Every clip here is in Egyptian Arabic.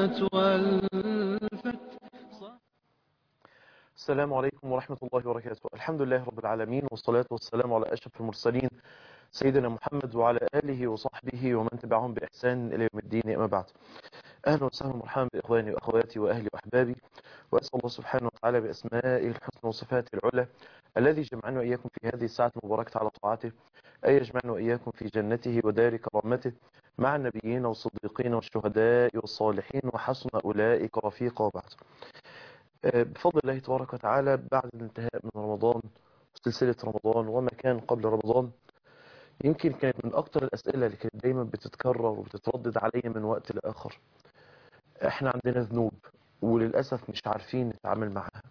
الهمة والفتح السلام عليكم ورحمة الله وبركاته الحمد لله رب العالمين والصلاة والسلام على أشرف المرسلين سيدنا محمد وعلى آله وصحبه ومن تبعهم بإحسان إلى يوم الدين أما بعد أهلا وسهلا ومرحبا بإخواني وأخواتي وأهلي وأحبابي وأسأل الله سبحانه وتعالى بأسمائه الحسنى وصفاته العلى الذي جمعنا وإياكم في هذه الساعة المباركة على طاعته أن يجمعنا وإياكم في جنته ودار كرامته مع النبيين والصديقين والشهداء والصالحين وحسن أولئك رفيقا وبعد بفضل الله تبارك وتعالى بعد الانتهاء من رمضان سلسلة رمضان وما كان قبل رمضان يمكن كانت من أكتر الأسئلة اللي كانت دايما بتتكرر وبتتردد علي من وقت لآخر احنا عندنا ذنوب وللأسف مش عارفين نتعامل معها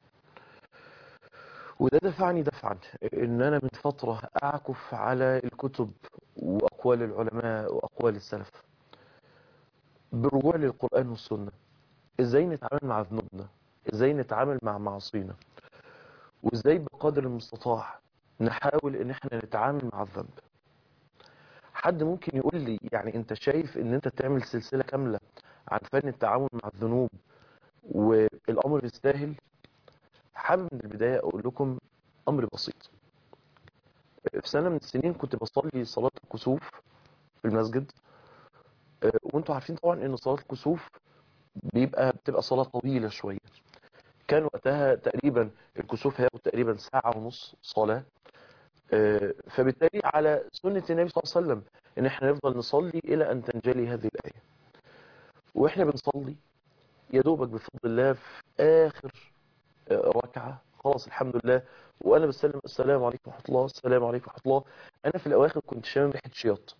وده دفعني دفعا ان انا من فترة اعكف على الكتب واقوال العلماء واقوال السلف بالرجوع للقرآن والسنة ازاي نتعامل مع ذنوبنا ازاي نتعامل مع معصينا وازاي بقدر المستطاع نحاول ان احنا نتعامل مع الذنب حد ممكن يقول لي يعني انت شايف ان انت تعمل سلسلة كاملة عن فن التعامل مع الذنوب والامر يستاهل حابب من البداية اقول لكم امر بسيط في سنة من السنين كنت بصلي صلاة الكسوف في المسجد وانتوا عارفين طبعا ان صلاة الكسوف بيبقى بتبقى صلاة طويلة شوية كان وقتها تقريبا الكسوف هياخد تقريبا ساعة ونص صلاة فبالتالي على سنة النبي صلى الله عليه وسلم ان احنا نفضل نصلي الى ان تنجلي هذه الآية واحنا بنصلي يا دوبك بفضل الله في اخر ركعة خلاص الحمد لله وانا بسلم السلام عليكم ورحمة الله السلام عليكم ورحمة الله انا في الاواخر كنت شامم ريحة شياط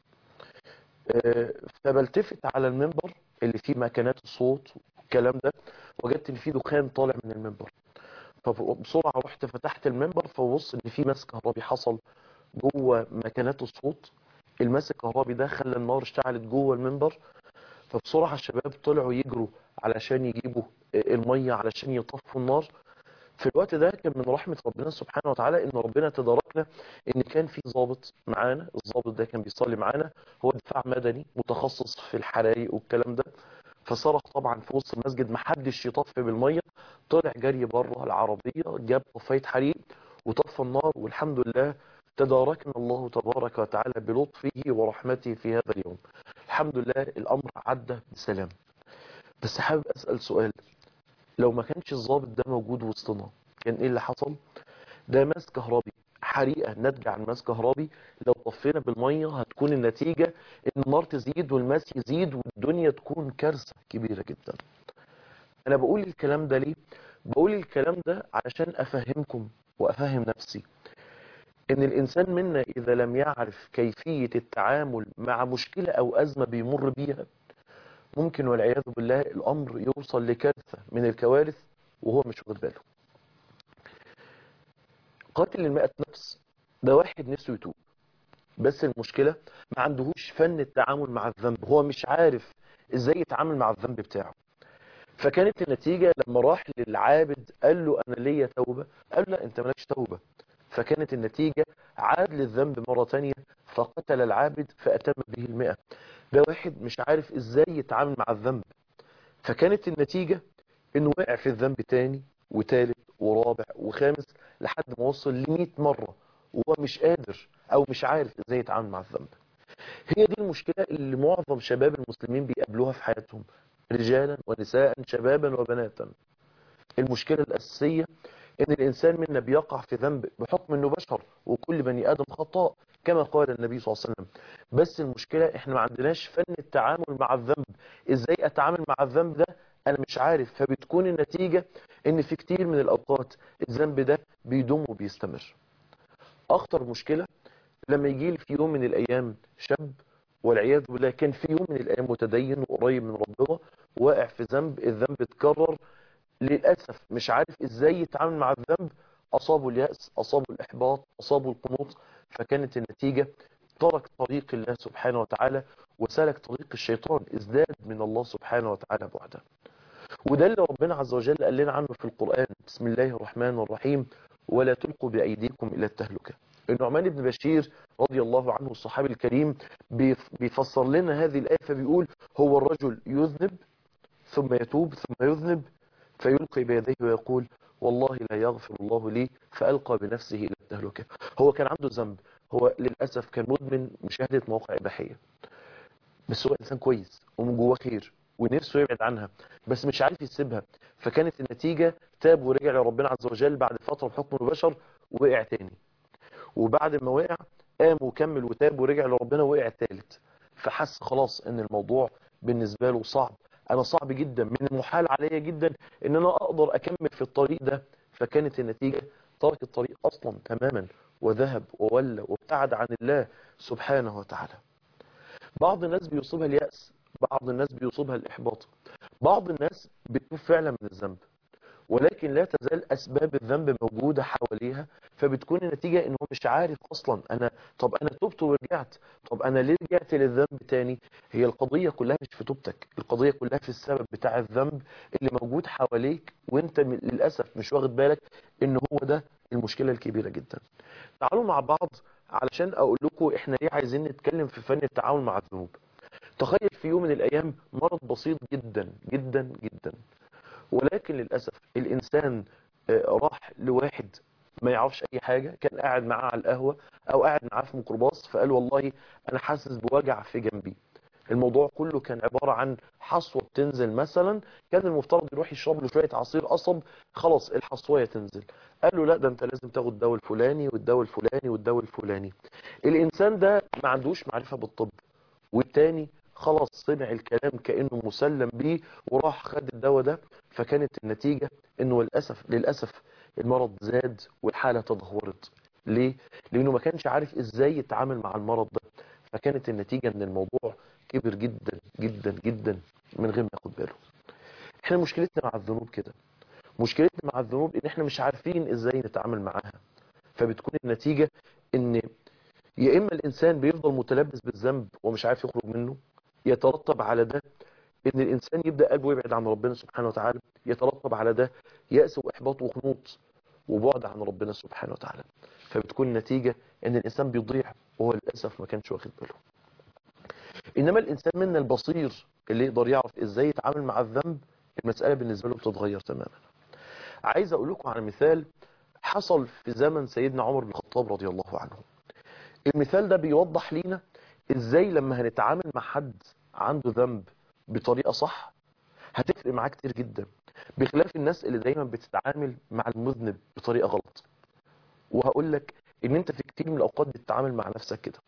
فبلتفت على المنبر اللي فيه مكانات الصوت والكلام ده وجدت ان فيه دخان طالع من المنبر فبسرعة رحت فتحت المنبر فبص ان في مس كهربي حصل جوه مكانات الصوت المس الكهربي ده خلى النار اشتعلت جوه المنبر فبسرعة الشباب طلعوا يجروا علشان يجيبوا المية علشان يطفوا النار في الوقت ده كان من رحمة ربنا سبحانه وتعالى ان ربنا تداركنا ان كان في ضابط معانا الضابط ده كان بيصلي معانا هو دفاع مدني متخصص في الحرايق والكلام ده فصرخ طبعا في وسط المسجد محدش يطفي بالمية طلع جري بره العربية جاب طفاية حريق وطفى النار والحمد لله تداركنا الله تبارك وتعالى بلطفه ورحمته في هذا اليوم الحمد لله الأمر عدى بسلام بس حابب أسأل سؤال لو ما كانش الضابط ده موجود وسطنا كان ايه اللي حصل ده ماس كهربي حريقة ناتجة عن ماس كهربي لو طفينا بالمية هتكون النتيجة ان النار تزيد والماس يزيد والدنيا تكون كارثة كبيرة جدا انا بقول الكلام ده ليه بقول الكلام ده علشان افهمكم وافهم نفسي ان الانسان منا اذا لم يعرف كيفية التعامل مع مشكلة او ازمة بيمر بيها ممكن والعياذ بالله الامر يوصل لكارثة من الكوارث وهو مش واخد باله قاتل المئة نفس ده واحد نفسه يتوب بس المشكلة ما عندهوش فن التعامل مع الذنب هو مش عارف ازاي يتعامل مع الذنب بتاعه فكانت النتيجة لما راح للعابد قال له انا ليا توبة قال لا انت مالكش توبة فكانت النتيجة عاد للذنب مرة تانية فقتل العابد فأتم به المئة ده واحد مش عارف ازاي يتعامل مع الذنب فكانت النتيجة انه وقع في الذنب تاني وتالت ورابع وخامس لحد ما وصل ل مرة وهو مش قادر او مش عارف ازاي يتعامل مع الذنب هي دي المشكلة اللي معظم شباب المسلمين بيقابلوها في حياتهم رجالا ونساء شبابا وبناتا المشكلة الأساسية ان الانسان منا بيقع في ذنب بحكم انه بشر وكل بني ادم خطاء كما قال النبي صلى الله عليه وسلم بس المشكلة احنا ما عندناش فن التعامل مع الذنب ازاي اتعامل مع الذنب ده انا مش عارف فبتكون النتيجة ان في كتير من الاوقات الذنب ده بيدوم وبيستمر اخطر مشكلة لما يجي لي في يوم من الايام شاب والعياذ بالله كان في يوم من الايام متدين وقريب من ربنا واقع في ذنب الذنب اتكرر للأسف مش عارف ازاي يتعامل مع الذنب أصابه اليأس أصابه الإحباط أصابه القنوط فكانت النتيجة ترك طريق الله سبحانه وتعالى وسلك طريق الشيطان ازداد من الله سبحانه وتعالى بعدا وده اللي ربنا عز وجل قال لنا عنه في القرآن بسم الله الرحمن الرحيم ولا تلقوا بأيديكم إلى التهلكة النعمان بن بشير رضي الله عنه الصحابي الكريم بيفسر لنا هذه الآية فبيقول هو الرجل يذنب ثم يتوب ثم يذنب فيلقي بيديه ويقول والله لا يغفر الله لي فألقى بنفسه إلى التهلكة هو كان عنده ذنب هو للأسف كان مدمن مشاهدة مواقع إباحية بس هو إنسان كويس ومن جواه خير ونفسه يبعد عنها بس مش عارف يسيبها فكانت النتيجة تاب ورجع لربنا عز وجل بعد فترة بحكم البشر وقع تاني وبعد ما وقع قام وكمل وتاب ورجع لربنا وقع تالت فحس خلاص ان الموضوع بالنسبة له صعب انا صعب جدا من المحال عليا جدا ان انا اقدر اكمل في الطريق ده فكانت النتيجة ترك الطريق اصلا تماما وذهب وولى وابتعد عن الله سبحانه وتعالى بعض الناس بيصيبها اليأس بعض الناس بيصيبها الإحباط بعض الناس بتتوب فعلا من الذنب ولكن لا تزال أسباب الذنب موجودة حواليها فبتكون النتيجة إنه مش عارف أصلا أنا طب أنا تبت ورجعت طب أنا ليه رجعت للذنب تاني هي القضية كلها مش في توبتك القضية كلها في السبب بتاع الذنب اللي موجود حواليك وانت م- للأسف مش واخد بالك إن هو ده المشكلة الكبيرة جدا تعالوا مع بعض علشان أقول لكم إحنا ليه عايزين نتكلم في فن التعامل مع الذنوب تخيل في يوم من الأيام مرض بسيط جدا جدا جدا ولكن للأسف الإنسان آه، راح لواحد ما يعرفش أي حاجة كان قاعد معاه على القهوة أو قاعد معاه في ميكروباص فقال والله أنا حاسس بوجع في جنبي الموضوع كله كان عبارة عن حصوة بتنزل مثلا كان المفترض يروح يشرب له شوية عصير قصب خلاص الحصوية تنزل قال له لا ده انت لازم تاخد الدواء الفلاني والدواء الفلاني والدواء الفلاني الإنسان ده ما عندوش معرفة بالطب والتاني خلاص سمع الكلام كأنه مسلم بيه وراح خد الدواء ده فكانت النتيجة انه للأسف للأسف المرض زاد والحالة تدهورت ليه؟ لأنه ما كانش عارف ازاي يتعامل مع المرض ده فكانت النتيجة ان الموضوع كبر جدا جدا جدا من غير ما ياخد باله احنا مشكلتنا مع الذنوب كده مشكلتنا مع الذنوب ان احنا مش عارفين ازاي نتعامل معاها فبتكون النتيجة ان يا اما الانسان بيفضل متلبس بالذنب ومش عارف يخرج منه يترتب على ده ان الانسان يبدا قلبه يبعد عن ربنا سبحانه وتعالى يترتب على ده يأس واحباط وخنوط وبعد عن ربنا سبحانه وتعالى فبتكون النتيجة ان الانسان بيضيع وهو للاسف ما كانش واخد باله انما الانسان منا البصير اللي يقدر يعرف ازاي يتعامل مع الذنب المسألة بالنسبة له بتتغير تماما عايز اقول لكم على مثال حصل في زمن سيدنا عمر بن الخطاب رضي الله عنه المثال ده بيوضح لينا ازاي لما هنتعامل مع حد عنده ذنب بطريقة صح هتفرق معاه كتير جدا بخلاف الناس اللي دايما بتتعامل مع المذنب بطريقة غلط وهقول لك ان انت في كتير من الاوقات بتتعامل مع نفسك كده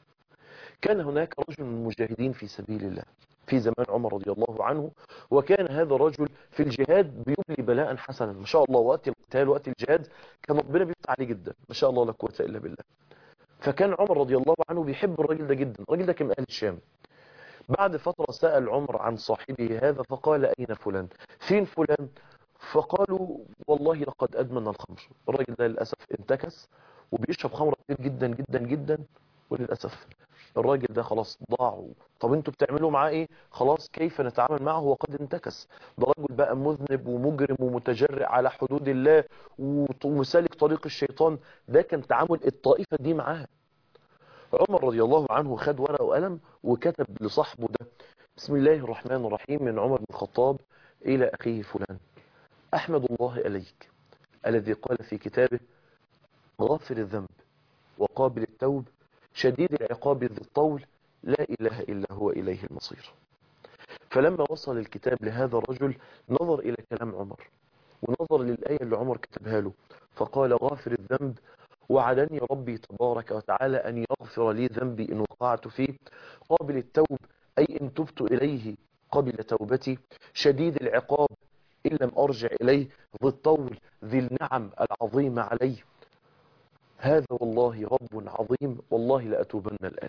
كان هناك رجل من المجاهدين في سبيل الله في زمان عمر رضي الله عنه وكان هذا الرجل في الجهاد بيبلي بلاء حسنا ما شاء الله وقت القتال وقت الجهاد كان ربنا بيفتح عليه جدا ما شاء الله لا قوه الا بالله فكان عمر رضي الله عنه بيحب الراجل ده جدا الراجل ده كان من اهل الشام بعد فترة سأل عمر عن صاحبه هذا فقال أين فلان فين فلان فقالوا والله لقد أدمن الخمر الراجل ده للأسف انتكس وبيشرب خمرة كتير جدا جدا جدا وللأسف الراجل ده خلاص ضاع طب انتوا بتعملوا معاه ايه خلاص كيف نتعامل معه وقد انتكس ده رجل بقى مذنب ومجرم ومتجرئ على حدود الله ومسالك طريق الشيطان ده كان تعامل الطائفة دي معاه عمر رضي الله عنه خد ورقة وقلم وكتب لصاحبه ده بسم الله الرحمن الرحيم من عمر بن الخطاب إلى أخيه فلان أحمد الله إليك الذي قال في كتابه غافر الذنب وقابل التوب شديد العقاب ذي الطول لا إله إلا هو إليه المصير فلما وصل الكتاب لهذا الرجل نظر إلى كلام عمر ونظر للآية اللي عمر كتبها له فقال غافر الذنب وعدني ربي تبارك وتعالى أن يغفر لي ذنبي إن وقعت فيه قابل التوب أي إن تبت إليه قبل توبتي شديد العقاب إن لم أرجع إليه ذي الطول ذي النعم العظيمة علي هذا والله رب عظيم والله لأتوبن الآن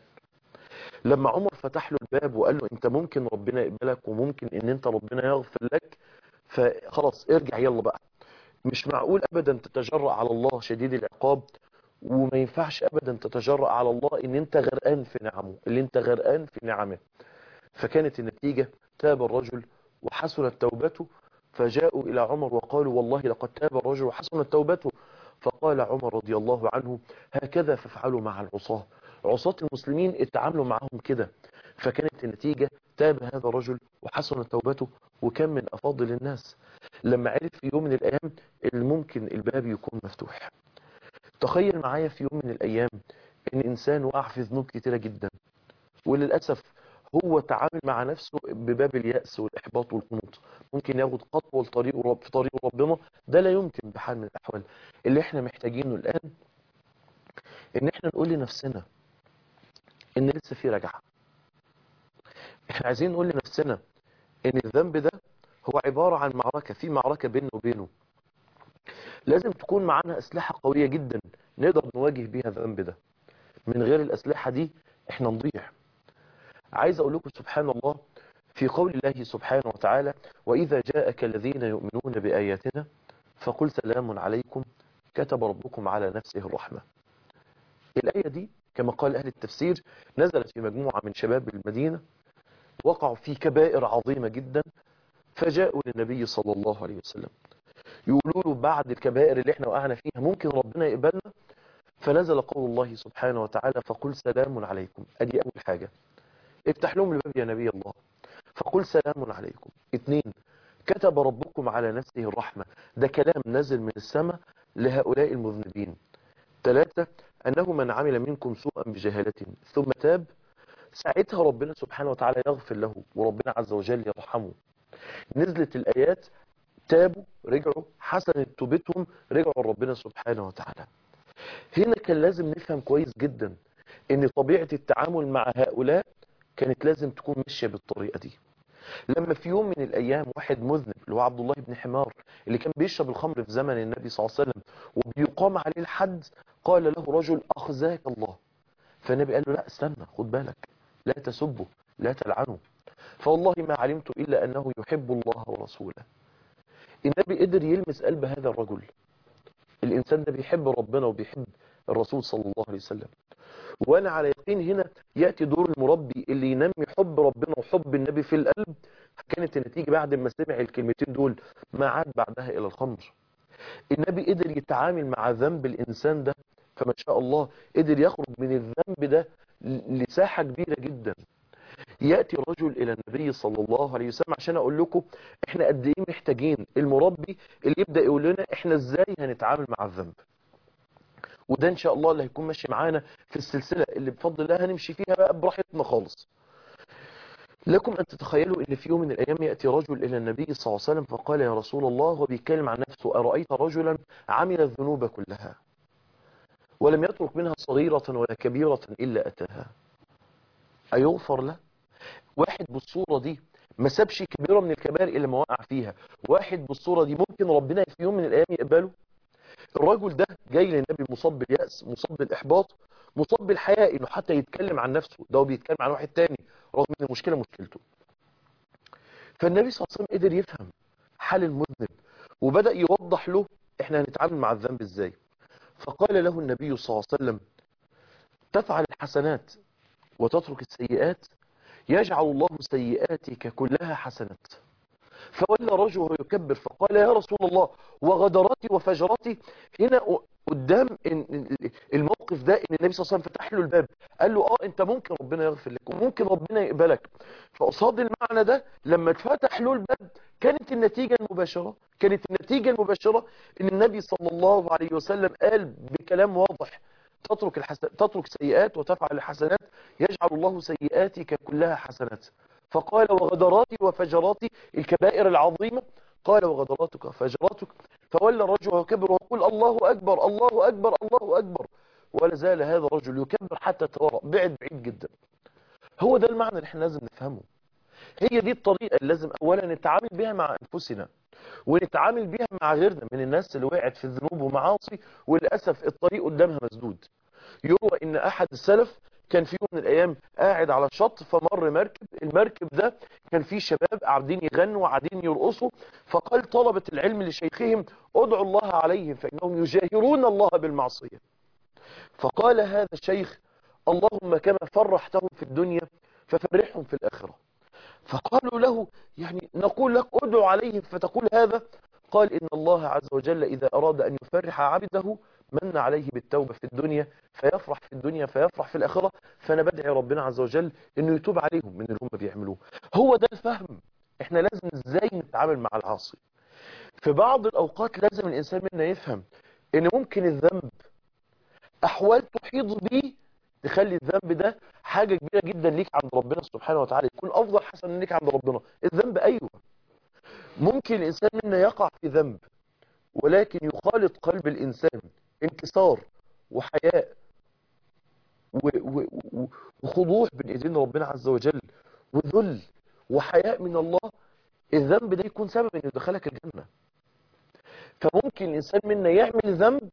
لما عمر فتح له الباب وقال له انت ممكن ربنا يقبلك وممكن ان انت ربنا يغفر لك فخلاص ارجع يلا بقى مش معقول ابدا تتجرأ على الله شديد العقاب وما ينفعش ابدا تتجرأ على الله ان انت غرقان في نعمه اللي انت غرقان في نعمه فكانت النتيجة تاب الرجل وحسنت توبته فجاءوا الى عمر وقالوا والله لقد تاب الرجل وحسنت توبته فقال عمر رضي الله عنه هكذا فافعلوا مع العصاة عصاة المسلمين اتعاملوا معهم كده فكانت النتيجة تاب هذا الرجل وحسنت توبته وكان من أفاضل الناس لما عرف في يوم من الأيام اللي ممكن الباب يكون مفتوح تخيل معايا في يوم من الأيام إن إنسان وقع في ذنوب كتيرة جدا وللأسف هو تعامل مع نفسه بباب اليأس والإحباط والقنوط ممكن ياخد خطوة لطريق رب في طريق ربنا ده لا يمكن بحال من الأحوال اللي احنا محتاجينه الآن إن احنا نقول لنفسنا إن لسه في رجعة احنا عايزين نقول لنفسنا إن الذنب ده هو عبارة عن معركة في معركة بيننا وبينه لازم تكون معانا أسلحة قوية جدا نقدر نواجه بيها الذنب ده من غير الأسلحة دي احنا نضيع عايز أقول لكم سبحان الله في قول الله سبحانه وتعالى وإذا جاءك الذين يؤمنون بآياتنا فقل سلام عليكم كتب ربكم على نفسه الرحمة الآية دي كما قال أهل التفسير نزلت في مجموعة من شباب المدينة وقعوا في كبائر عظيمة جدا فجاءوا للنبي صلى الله عليه وسلم يقولوا له بعد الكبائر اللي احنا وقعنا فيها ممكن ربنا يقبلنا فنزل قول الله سبحانه وتعالى فقل سلام عليكم ادي اول حاجة افتح لهم الباب يا نبي الله فقل سلام عليكم اثنين كتب ربكم على نفسه الرحمة ده كلام نزل من السماء لهؤلاء المذنبين ثلاثة أنه من عمل منكم سوءا بجهالة ثم تاب ساعتها ربنا سبحانه وتعالى يغفر له وربنا عز وجل يرحمه نزلت الآيات تابوا رجعوا حسنت توبتهم رجعوا لربنا سبحانه وتعالى هنا كان لازم نفهم كويس جدا ان طبيعة التعامل مع هؤلاء كانت لازم تكون ماشية بالطريقة دي لما في يوم من الايام واحد مذنب اللي هو عبد الله بن حمار اللي كان بيشرب الخمر في زمن النبي صلى الله عليه وسلم وبيقام عليه الحد قال له رجل اخزاك الله فالنبي قال له لا استنى خد بالك لا تسبه لا تلعنه فوالله ما علمت الا انه يحب الله ورسوله النبي قدر يلمس قلب هذا الرجل الإنسان ده بيحب ربنا وبيحب الرسول صلى الله عليه وسلم وأنا على يقين هنا يأتي دور المربي اللي ينمي حب ربنا وحب النبي في القلب كانت النتيجة بعد ما سمع الكلمتين دول ما عاد بعدها إلى الخمر النبي قدر يتعامل مع ذنب الإنسان ده فما شاء الله قدر يخرج من الذنب ده لساحة كبيرة جدا يأتي رجل إلى النبي صلى الله عليه وسلم عشان أقول لكم إحنا قد إيه محتاجين المربي اللي يبدأ يقول لنا إحنا إزاي هنتعامل مع الذنب وده إن شاء الله اللي هيكون ماشي معانا في السلسلة اللي بفضل الله هنمشي فيها بقى براحتنا خالص لكم أن تتخيلوا أن في يوم من الأيام يأتي رجل إلى النبي صلى الله عليه وسلم فقال يا رسول الله هو بيتكلم عن نفسه أرأيت رجلا عمل الذنوب كلها ولم يترك منها صغيرة ولا كبيرة إلا أتاها أيغفر له واحد بالصورة دي ما سابش كبيرة من الكبائر إلا ما وقع فيها واحد بالصورة دي ممكن ربنا في يوم من الأيام يقبله الرجل ده جاي للنبي مصاب باليأس مصاب بالإحباط مصاب بالحياء إنه حتى يتكلم عن نفسه ده هو بيتكلم عن واحد تاني رغم إن المشكلة مشكلته فالنبي صلى الله عليه وسلم قدر يفهم حال المذنب وبدأ يوضح له إحنا هنتعامل مع الذنب إزاي فقال له النبي صلى الله عليه وسلم تفعل الحسنات وتترك السيئات يجعل الله سيئاتك كلها حسنات فولى رجل يكبر فقال يا رسول الله وغدراتي وفجراتي هنا قدام الموقف ده ان النبي صلى الله عليه وسلم فتح له الباب قال له اه انت ممكن ربنا يغفر لك وممكن ربنا يقبلك فقصاد المعنى ده لما اتفتح له الباب كانت النتيجة المباشرة كانت النتيجة المباشرة ان النبي صلى الله عليه وسلم قال بكلام واضح تترك الحسن... تترك سيئات وتفعل الحسنات يجعل الله سيئاتك كلها حسنات فقال وغدراتي وفجراتي الكبائر العظيمة قال وغدراتك وفجراتك فولى الرجل وكبر ويقول الله أكبر الله أكبر الله أكبر ولا زال هذا الرجل يكبر حتى تورى بعد بعيد جدا هو ده المعنى اللي احنا لازم نفهمه هي دي الطريقة اللي لازم أولا نتعامل بها مع أنفسنا ونتعامل بها مع غيرنا من الناس اللي وقعت في الذنوب ومعاصي وللأسف الطريق قدامها مسدود يروى ان احد السلف كان في يوم من الايام قاعد على الشط فمر مركب المركب ده كان فيه شباب قاعدين يغنوا وقاعدين يرقصوا فقال طلبة العلم لشيخهم ادعوا الله عليهم فانهم يجاهرون الله بالمعصية فقال هذا الشيخ اللهم كما فرحتهم في الدنيا ففرحهم في الاخرة فقالوا له يعني نقول لك ادعوا عليهم فتقول هذا قال إن الله عز وجل إذا أراد أن يفرح عبده من عليه بالتوبة في الدنيا فيفرح في الدنيا فيفرح في الآخرة فأنا بدعي ربنا عز وجل أنه يتوب عليهم من اللي هم بيعملوه هو ده الفهم احنا لازم ازاي يتعامل مع العاصي في بعض الأوقات لازم الإنسان منا يفهم إن ممكن الذنب أحوال تحيط بيه تخلي الذنب ده حاجة كبيرة جدا ليك عند ربنا سبحانه وتعالى يكون أفضل حسن ليك عند ربنا الذنب أيوة ممكن الإنسان منا يقع في ذنب ولكن يخالط قلب الإنسان انكسار وحياء وخضوع بين ايدين ربنا عز وجل وذل وحياء من الله الذنب ده يكون سبب انه يدخلك الجنة فممكن الانسان منا يعمل ذنب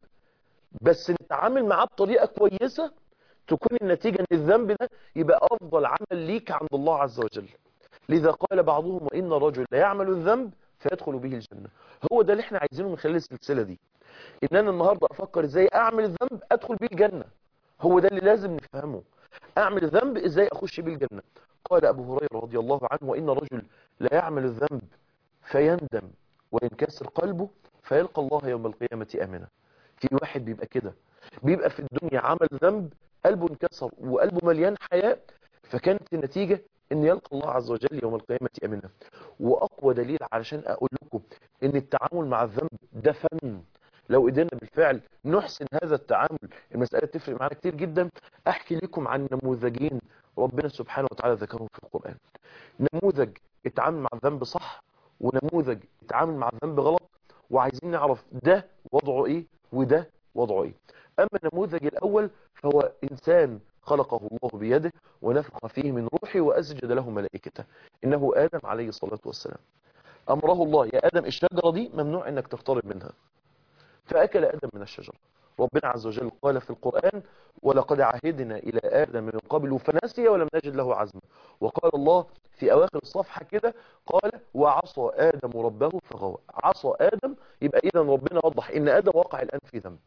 بس نتعامل معاه بطريقة كويسة تكون النتيجة ان الذنب ده يبقى افضل عمل ليك عند الله عز وجل لذا قال بعضهم وان الرجل لا يعمل الذنب فيدخل به الجنة هو ده اللي احنا عايزينه من خلال السلسلة دي ان انا النهاردة افكر ازاي اعمل الذنب ادخل به الجنة هو ده اللي لازم نفهمه اعمل ذنب ازاي اخش بيه الجنة قال ابو هريرة رضي الله عنه وان رجل لا يعمل الذنب فيندم وينكسر قلبه فيلقى الله يوم القيامة امنا في واحد بيبقى كده بيبقى في الدنيا عمل ذنب قلبه انكسر وقلبه مليان حياء فكانت النتيجة ان يلقى الله عز وجل يوم القيامة امنا واقوى دليل علشان اقول لكم ان التعامل مع الذنب ده فن لو قدرنا بالفعل نحسن هذا التعامل المسألة تفرق معنا كتير جدا احكي لكم عن نموذجين ربنا سبحانه وتعالى ذكرهم في القرآن نموذج اتعامل مع الذنب صح ونموذج اتعامل مع الذنب غلط وعايزين نعرف ده وضعه ايه وده وضعه ايه اما النموذج الاول فهو انسان خلقه الله بيده ونفخ فيه من روحه واسجد له ملائكته انه ادم عليه الصلاة والسلام امره الله يا ادم الشجرة دي ممنوع انك تقترب منها فأكل آدم من الشجرة ربنا عز وجل قال في القرآن ولقد عهدنا إلى آدم من قبل فنسي ولم نجد له عزما وقال الله في أواخر الصفحة كده قال وعصى آدم ربه فغوى عصى آدم يبقى إذا ربنا وضح إن آدم وقع الآن في ذنب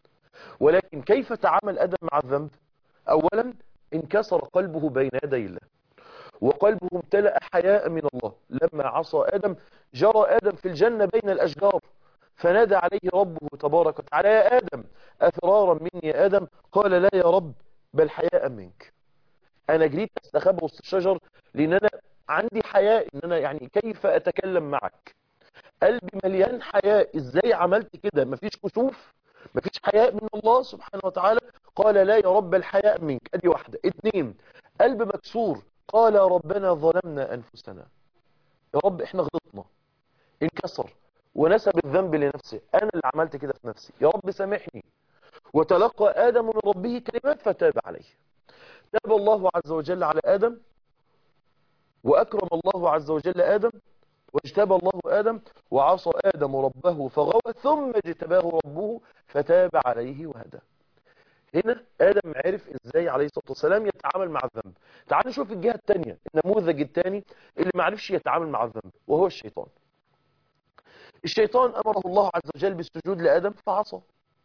ولكن كيف تعامل آدم مع الذنب أولا انكسر قلبه بين يدي الله وقلبه امتلأ حياء من الله لما عصى آدم جرى آدم في الجنة بين الأشجار فنادى عليه ربه تبارك وتعالى يا آدم أفرارا مني يا آدم قال لا يا رب بل حياء منك أنا جريت أستخبى وسط الشجر لأن أنا عندي حياء إن أنا يعني كيف أتكلم معك قلبي مليان حياء إزاي عملت كده مفيش كسوف مفيش حياء من الله سبحانه وتعالى قال لا يا رب الحياء منك أدي واحدة اتنين قلب مكسور قال ربنا ظلمنا أنفسنا يا رب احنا غلطنا انكسر ونسب الذنب لنفسه أنا اللي عملت كده في نفسي يا رب سامحني وتلقى آدم من ربه كلمات فتاب عليه تاب الله عز وجل على آدم وأكرم الله عز وجل آدم واجتبى الله آدم وعصى آدم ربه فغوى ثم اجتباه ربه فتاب عليه وهدى هنا آدم عرف ازاي عليه الصلاة والسلام يتعامل مع الذنب تعال نشوف الجهة الثانية النموذج الثاني اللي ما عرفش يتعامل مع الذنب وهو الشيطان الشيطان أمره الله عز وجل بالسجود لآدم فعصى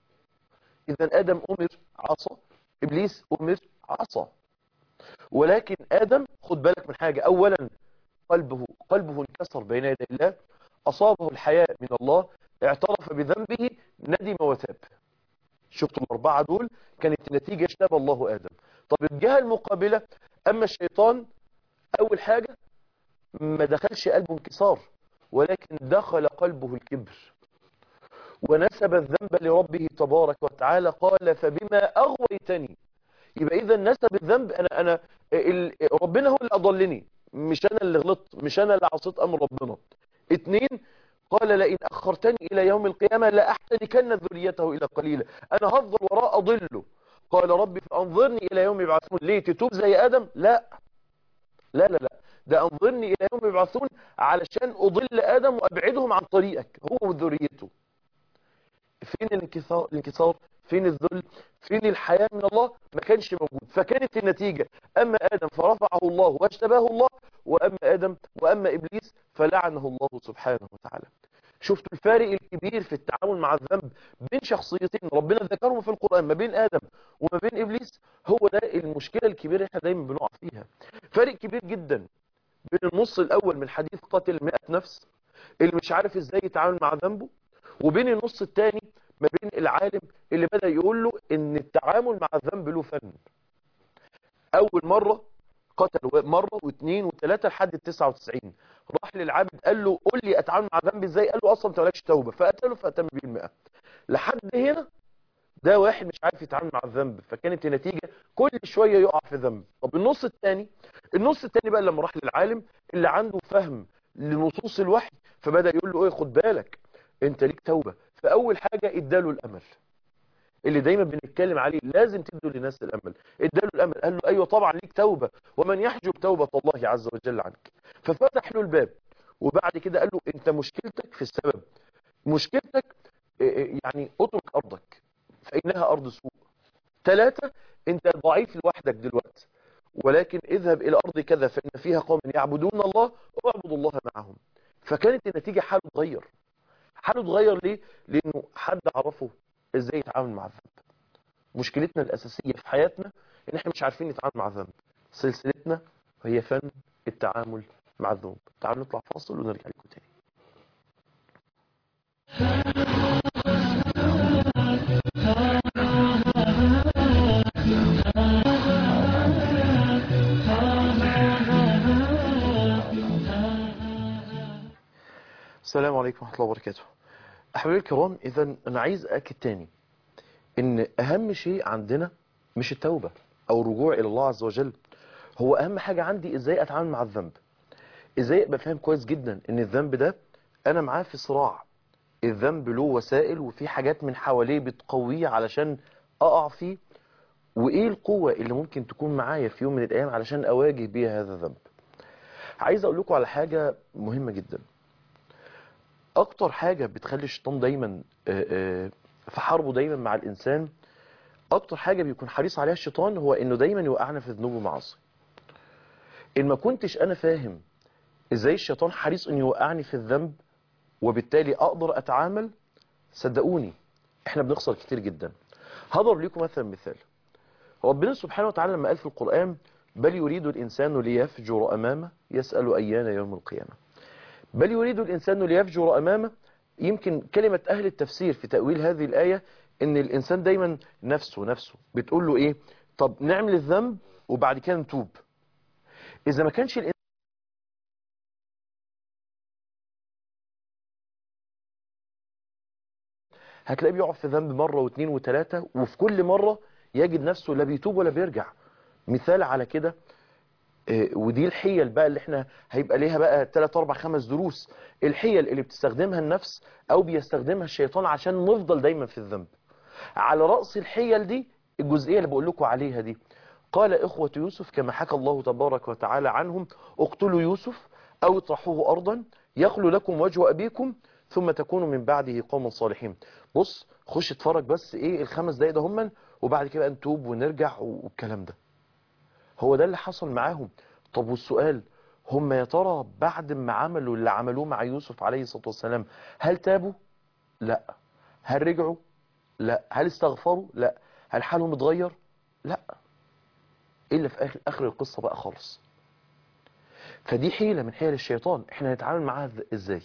إذا آدم أمر عصى إبليس أمر عصى ولكن آدم خد بالك من حاجة أولا قلبه قلبه انكسر بين يدي الله أصابه الحياء من الله اعترف بذنبه ندم وتاب شفتوا الأربعة دول كانت النتيجة اجتبى الله آدم طب الجهة المقابلة أما الشيطان أول حاجة ما دخلش قلبه انكسار ولكن دخل قلبه الكبر ونسب الذنب لربه تبارك وتعالى قال فبما أغويتني يبقى إذا نسب الذنب أنا, أنا ربنا هو اللي أضلني مش أنا اللي غلطت مش أنا اللي عصيت أمر ربنا اتنين قال لئن أخرتني إلى يوم القيامة لا أحتلكن ذريته إلى قليلا أنا هفضل وراء أضله قال ربي فأنظرني إلى يوم يبعثون ليه تتوب زي آدم لا لا لا لا ده أنظرني إلى يوم يبعثون علشان أضل آدم وأبعدهم عن طريقك هو وذريته فين الانكسار, الانكسار فين الذل فين الحياة من الله ما كانش موجود فكانت النتيجة أما آدم فرفعه الله واجتباه الله وأما آدم وأما إبليس فلعنه الله سبحانه وتعالى شفتوا الفارق الكبير في التعامل مع الذنب بين شخصيتين ربنا ذكرهم في القرآن ما بين آدم وما بين إبليس هو ده المشكلة الكبيرة احنا دايما بنقع فيها فارق كبير جدا بين النص الأول من حديث قاتل مئة نفس اللي مش عارف ازاي يتعامل مع ذنبه وبين النص الثاني ما بين العالم اللي بدأ يقول له ان التعامل مع الذنب له فن اول مرة قتل مرة واثنين وثلاثة لحد ال 99 راح للعابد قال له قول لي اتعامل مع ذنبي ازاي قال له اصلا انت مالكش توبة فقتله فاتم بيه المئة لحد هنا ده واحد مش عارف يتعامل مع الذنب فكانت النتيجة كل شوية يقع في ذنب طب النص الثاني النص الثاني بقى لما راح للعالم اللي عنده فهم لنصوص الوحي فبدأ يقول له ايه خد بالك انت ليك توبة فاول حاجة اداله الامل اللي دايما بنتكلم عليه لازم تدوا للناس الامل اداله الامل قال له ايوه طبعا ليك توبة ومن يحجب توبة الله عز وجل عنك ففتح له الباب وبعد كده قال له انت مشكلتك في السبب مشكلتك يعني اترك ارضك فانها ارض سوء ثلاثة انت ضعيف لوحدك دلوقتي ولكن اذهب الى ارض كذا فان فيها قوم يعبدون الله واعبدوا الله معهم فكانت النتيجة حاله اتغير حاله اتغير ليه لانه حد عرفه ازاي يتعامل مع الذنب مشكلتنا الاساسية في حياتنا ان احنا مش عارفين نتعامل مع الذنب سلسلتنا هي فن التعامل مع الذنوب تعالوا نطلع فاصل ونرجع لكم تاني السلام عليكم ورحمة الله وبركاته أحبابي الكرام إذا أنا عايز أكد تاني إن أهم شيء عندنا مش التوبة أو الرجوع إلى الله عز وجل هو أهم حاجة عندي إزاي أتعامل مع الذنب إزاي أبقى فاهم كويس جدا إن الذنب ده أنا معاه في صراع الذنب له وسائل وفي حاجات من حواليه بتقويه علشان أقع فيه وإيه القوة اللي ممكن تكون معايا في يوم من الأيام علشان أواجه بيها هذا الذنب عايز أقول لكم على حاجة مهمة جدا اكتر حاجة بتخلي الشيطان دايما في حربه دايما مع الانسان اكتر حاجة بيكون حريص عليها الشيطان هو انه دايما يوقعنا في ذنوب ومعاصي ان ما كنتش انا فاهم ازاي الشيطان حريص انه يوقعني في الذنب وبالتالي اقدر اتعامل صدقوني احنا بنخسر كتير جدا هضرب لكم مثلا مثال ربنا سبحانه وتعالى لما قال في القرآن بل يريد الانسان ليفجر امامه يسأل ايان يوم القيامة بل يريد الإنسان ليفجر أمامه يمكن كلمة أهل التفسير في تأويل هذه الآية إن الإنسان دايما نفسه نفسه بتقول له إيه طب نعمل الذنب وبعد كده نتوب إذا ما كانش الإنسان هتلاقيه بيقع في ذنب مرة واثنين وثلاثة وفي كل مرة يجد نفسه لا بيتوب ولا بيرجع مثال على كده ودي الحيل بقى اللي احنا هيبقى ليها بقى 3 4 5 دروس الحيل اللي بتستخدمها النفس او بيستخدمها الشيطان عشان نفضل دايما في الذنب على رأس الحيل دي الجزئية اللي بقول لكم عليها دي قال اخوة يوسف كما حكى الله تبارك وتعالى عنهم اقتلوا يوسف او اطرحوه ارضا يخلو لكم وجه ابيكم ثم تكونوا من بعده قوما صالحين بص خش اتفرج بس ايه الخمس دقايق ده هم وبعد كده نتوب ونرجع والكلام ده هو ده اللي حصل معاهم طب والسؤال هم يا ترى بعد ما عملوا اللي عملوه مع يوسف عليه الصلاة والسلام هل تابوا لا هل رجعوا لا هل استغفروا لا هل حالهم اتغير لا إلا في آخر, آخر القصة بقى خالص فدي حيلة من حيل الشيطان احنا نتعامل معاها ازاي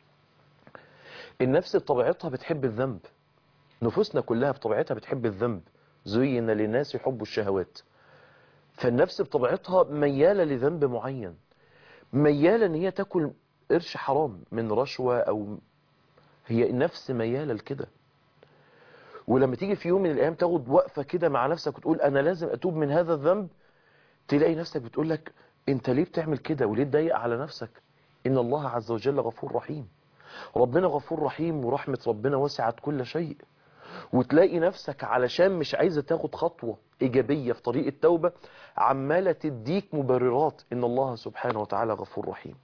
النفس بطبيعتها بتحب الذنب نفوسنا كلها بطبيعتها بتحب الذنب زين للناس حب الشهوات فالنفس بطبيعتها ميالة لذنب معين ميالة ان هي تاكل قرش حرام من رشوة او هي النفس ميالة لكده ولما تيجي في يوم من الايام تاخد وقفة كده مع نفسك وتقول انا لازم اتوب من هذا الذنب تلاقي نفسك بتقول لك انت ليه بتعمل كده وليه تضيق على نفسك ان الله عز وجل غفور رحيم ربنا غفور رحيم ورحمة ربنا وسعت كل شيء وتلاقي نفسك علشان مش عايزة تاخد خطوة إيجابية في طريق التوبة عمالة تديك مبررات إن الله سبحانه وتعالى غفور رحيم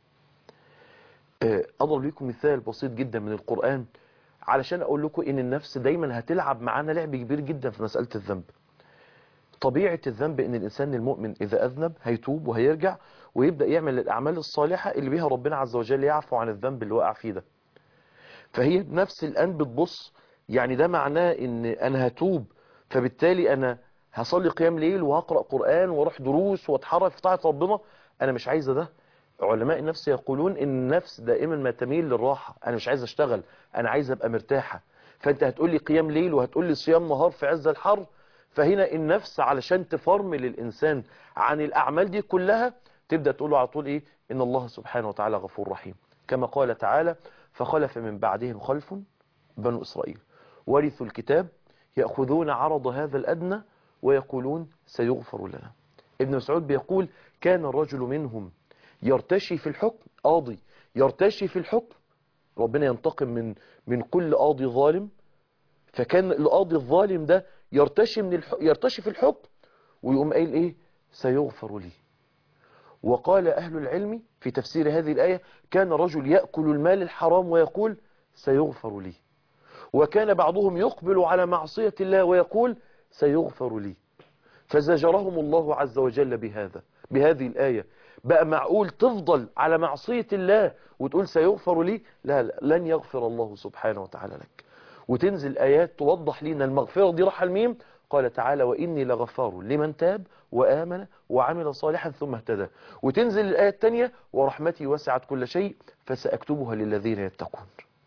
أضرب لكم مثال بسيط جدا من القرآن علشان أقول لكم إن النفس دايما هتلعب معانا لعب كبير جدا في مسألة الذنب طبيعة الذنب إن الإنسان المؤمن إذا أذنب هيتوب وهيرجع ويبدأ يعمل الأعمال الصالحة اللي بيها ربنا عز وجل يعفو عن الذنب اللي وقع فيه ده فهي نفس الآن بتبص يعني ده معناه ان انا هتوب فبالتالي انا هصلي قيام ليل وهقرأ قرآن واروح دروس واتحرك في طاعة ربنا انا مش عايزه ده علماء النفس يقولون ان النفس دائما ما تميل للراحة انا مش عايز اشتغل انا عايز ابقى مرتاحة فانت هتقول لي قيام ليل وهتقول لي صيام نهار في عز الحر فهنا النفس علشان تفرمل الإنسان عن الأعمال دي كلها تبدأ تقول له على طول إيه إن الله سبحانه وتعالى غفور رحيم كما قال تعالى فخلف من بعدهم خلف بنو إسرائيل ورثوا الكتاب يأخذون عرض هذا الأدنى ويقولون سيغفر لنا ابن مسعود بيقول كان الرجل منهم يرتشي في الحكم قاضي يرتشي في الحكم ربنا ينتقم من من كل قاضي ظالم فكان القاضي الظالم ده يرتشي من الح... يرتشي في الحكم ويقوم قايل ايه سيغفر لي وقال أهل العلم في تفسير هذه الآية كان رجل يأكل المال الحرام ويقول سيغفر لي وكان بعضهم يقبل على معصية الله ويقول سيغفر لي فزجرهم الله عز وجل بهذا بهذه الآية بقى معقول تفضل على معصية الله وتقول سيغفر لي لا, لا لن يغفر الله سبحانه وتعالى لك وتنزل آيات توضح لنا المغفرة دي راح الميم قال تعالى وإني لغفار لمن تاب وآمن وعمل صالحا ثم اهتدى وتنزل الآية الثانية ورحمتي وسعت كل شيء فسأكتبها للذين يتقون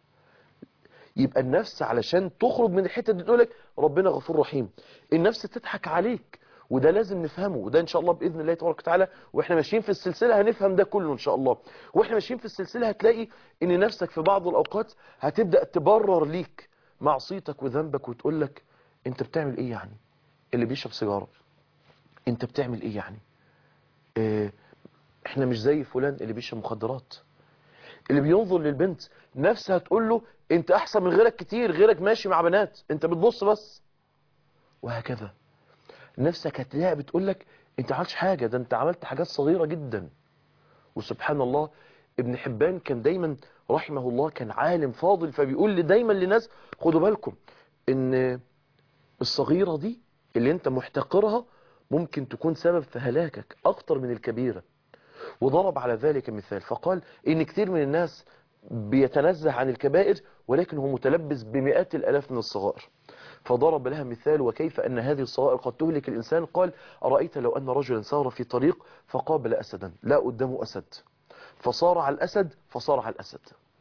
يبقى النفس علشان تخرج من الحتة دي تقولك ربنا غفور رحيم النفس تضحك عليك وده لازم نفهمه وده ان شاء الله باذن الله تبارك وتعالى واحنا ماشيين في السلسله هنفهم ده كله ان شاء الله واحنا ماشيين في السلسله هتلاقي ان نفسك في بعض الاوقات هتبدا تبرر ليك معصيتك وذنبك وتقول لك انت بتعمل ايه يعني اللي بيشرب سيجاره انت بتعمل ايه يعني اه احنا مش زي فلان اللي بيشرب مخدرات اللي بينظر للبنت نفسها تقول له انت احسن من غيرك كتير غيرك ماشي مع بنات انت بتبص بس وهكذا نفسك هتلاقيها بتقول لك انت عملتش حاجة ده انت عملت حاجات صغيرة جدا وسبحان الله ابن حبان كان دايما رحمه الله كان عالم فاضل فبيقول دايما للناس خدوا بالكم ان الصغيرة دي اللي انت محتقرها ممكن تكون سبب في هلاكك اكتر من الكبيرة وضرب على ذلك مثال فقال ان كتير من الناس بيتنزه عن الكبائر ولكن هو متلبس بمئات الالاف من الصغائر فضرب لها مثال وكيف أن هذه الصغائر قد تهلك الإنسان قال أرأيت لو أن رجلا سار في طريق فقابل أسدا لا قدامه أسد فصار على الأسد فصار على الأسد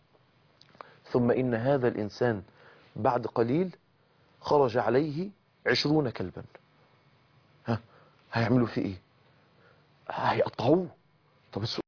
ثم إن هذا الإنسان بعد قليل خرج عليه عشرون كلبا ها هيعملوا فيه إيه هيقطعوه طب السؤال